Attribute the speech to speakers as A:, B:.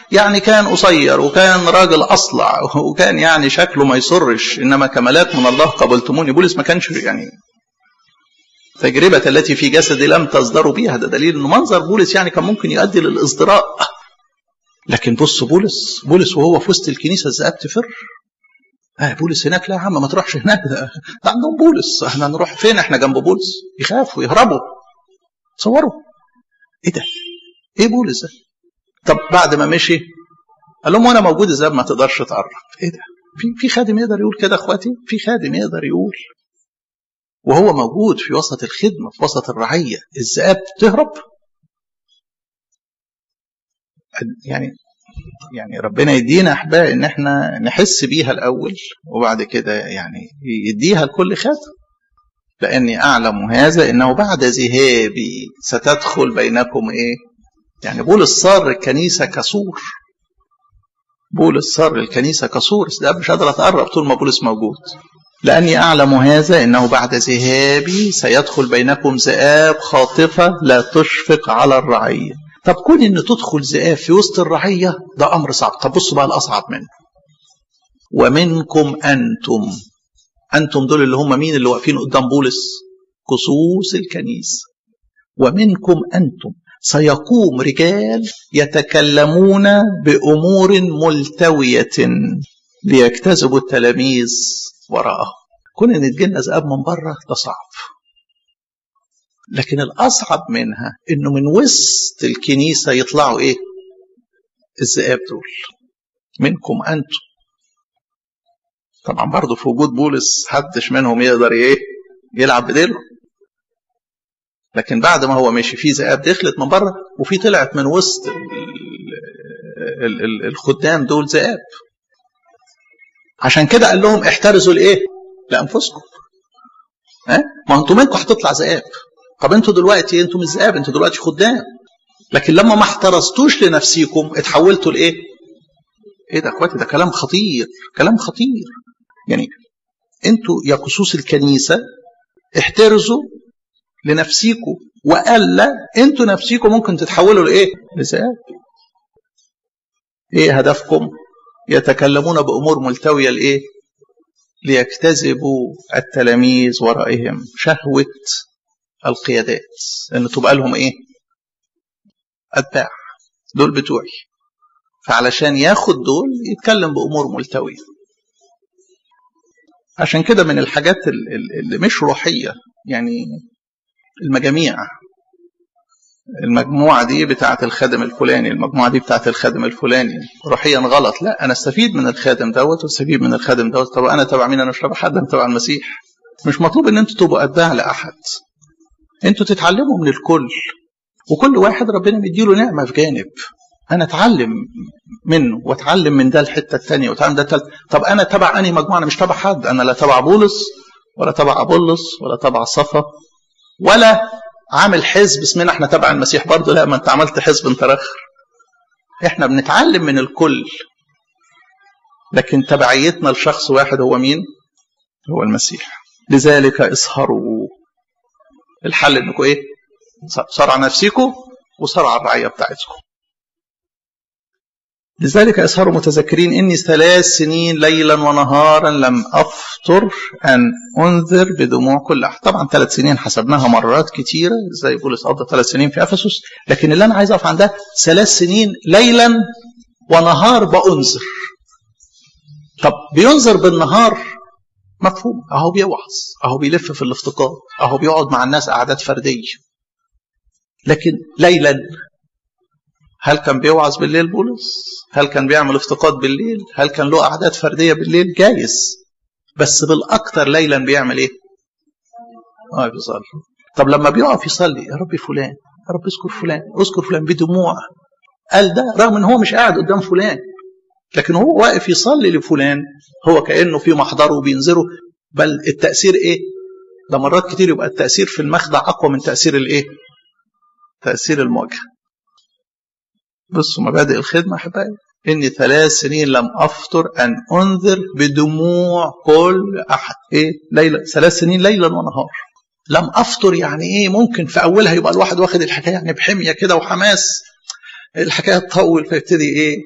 A: يعني كان قصير وكان راجل اصلع وكان يعني شكله ما يسرش انما كمالات من الله قبلتموني بولس ما كانش يعني تجربة التي في جسدي لم تصدروا بيها ده دليل انه منظر بولس يعني كان ممكن يؤدي للازدراء لكن بص بولس بولس وهو في وسط الكنيسة الذئاب تفر آه بولس هناك لا يا عم ما تروحش هناك ده, ده عندهم بولس احنا نروح فين احنا جنب بولس يخافوا يهربوا تصوروا ايه ده ايه بولس ده طب بعد ما مشي قال لهم وانا موجود الذئاب ما تقدرش تقرب ايه ده في في خادم يقدر يقول كده اخواتي في خادم يقدر يقول وهو موجود في وسط الخدمة في وسط الرعية الذئاب تهرب يعني يعني ربنا يدينا احباء ان احنا نحس بيها الاول وبعد كده يعني يديها لكل خادم لاني اعلم هذا انه بعد ذهابي ستدخل بينكم ايه يعني بولس صار الكنيسه كسور بولس صار الكنيسه كسور ده مش قادره تقرب طول ما بولس موجود لاني اعلم هذا انه بعد ذهابي سيدخل بينكم ذئاب خاطفه لا تشفق على الرعيه طب كون ان تدخل ذئاب في وسط الرعيه ده امر صعب طب بصوا بقى الاصعب منه ومنكم انتم انتم دول اللي هم مين اللي واقفين قدام بولس كسوس الكنيسه ومنكم انتم سيقوم رجال يتكلمون بامور ملتويه ليجتذبوا التلاميذ وراءه كون ان تجينا ذئاب من بره ده صعب لكن الاصعب منها انه من وسط الكنيسه يطلعوا ايه الذئاب دول منكم انتم طبعا برضه في وجود بولس حدش منهم يقدر ايه يلعب بديله لكن بعد ما هو مشي في ذئاب دخلت من بره وفي طلعت من وسط الخدام دول ذئاب عشان كده قال لهم احترزوا لايه لانفسكم ها ما انتوا منكم هتطلع ذئاب طب انتوا دلوقتي انتوا مش ذئاب انتوا دلوقتي خدام لكن لما ما احترزتوش لنفسيكم اتحولتوا لايه ايه ده اخواتي ده كلام خطير كلام خطير يعني انتوا يا كسوس الكنيسه احترزوا لنفسيكم والا انتوا نفسيكم ممكن تتحولوا لايه لذئاب ايه هدفكم يتكلمون بامور ملتويه لايه ليجتذبوا التلاميذ ورائهم شهوه القيادات ان تبقى لهم ايه اتباع دول بتوعي فعلشان ياخد دول يتكلم بامور ملتويه عشان كده من الحاجات اللي مش روحيه يعني المجاميع المجموعة دي بتاعة الخادم الفلاني المجموعة دي بتاعة الخادم الفلاني روحيا غلط لا أنا استفيد من الخادم دوت واستفيد من الخادم دوت طب أنا تبع مين أنا مش تبع حد أنا تبع المسيح مش مطلوب إن أنتوا تبقوا أتباع لأحد أنتوا تتعلموا من الكل وكل واحد ربنا مديله نعمة في جانب أنا أتعلم منه وأتعلم من ده الحتة الثانية وأتعلم ده الثالث طب أنا تبع أنهي مجموعة أنا مش تبع حد أنا لا تبع بولس ولا تبع أبولس ولا تبع صفا ولا عامل حزب اسمنا احنا تبع المسيح برضه لا ما انت عملت حزب انت رخر احنا بنتعلم من الكل لكن تبعيتنا لشخص واحد هو مين هو المسيح لذلك اسهروا الحل انكم ايه صار على نفسكم وصار على الرعيه بتاعتكم لذلك اسهروا متذكرين اني ثلاث سنين ليلا ونهارا لم افطر ان انذر بدموع كل احد طبعا ثلاث سنين حسبناها مرات كتيره زي بولس قضى ثلاث سنين في افسس لكن اللي انا عايز اقف عندها ثلاث سنين ليلا ونهار بانذر طب بينذر بالنهار مفهوم اهو بيوعظ اهو بيلف في الافتقاد اهو بيقعد مع الناس قعدات فرديه لكن ليلا هل كان بيوعظ بالليل بولس هل كان بيعمل افتقاد بالليل هل كان له قعدات فرديه بالليل جايز بس بالاكثر ليلا بيعمل ايه اه بيصلي طب لما بيقف يصلي يا رب فلان يا رب اذكر فلان اذكر فلان بدموع قال ده رغم ان هو مش قاعد قدام فلان لكن هو واقف يصلي لفلان هو كانه في محضره بينذره بل التاثير ايه ده مرات كتير يبقى التاثير في المخدع اقوى من تاثير الايه تاثير المواجهه بصوا مبادئ الخدمة أحبائي إني ثلاث سنين لم أفطر أن أنذر بدموع كل أحد إيه ليلة ثلاث سنين ليلا ونهار لم أفطر يعني إيه ممكن في أولها يبقى الواحد واخد الحكاية يعني بحمية كده وحماس الحكاية تطول فيبتدي إيه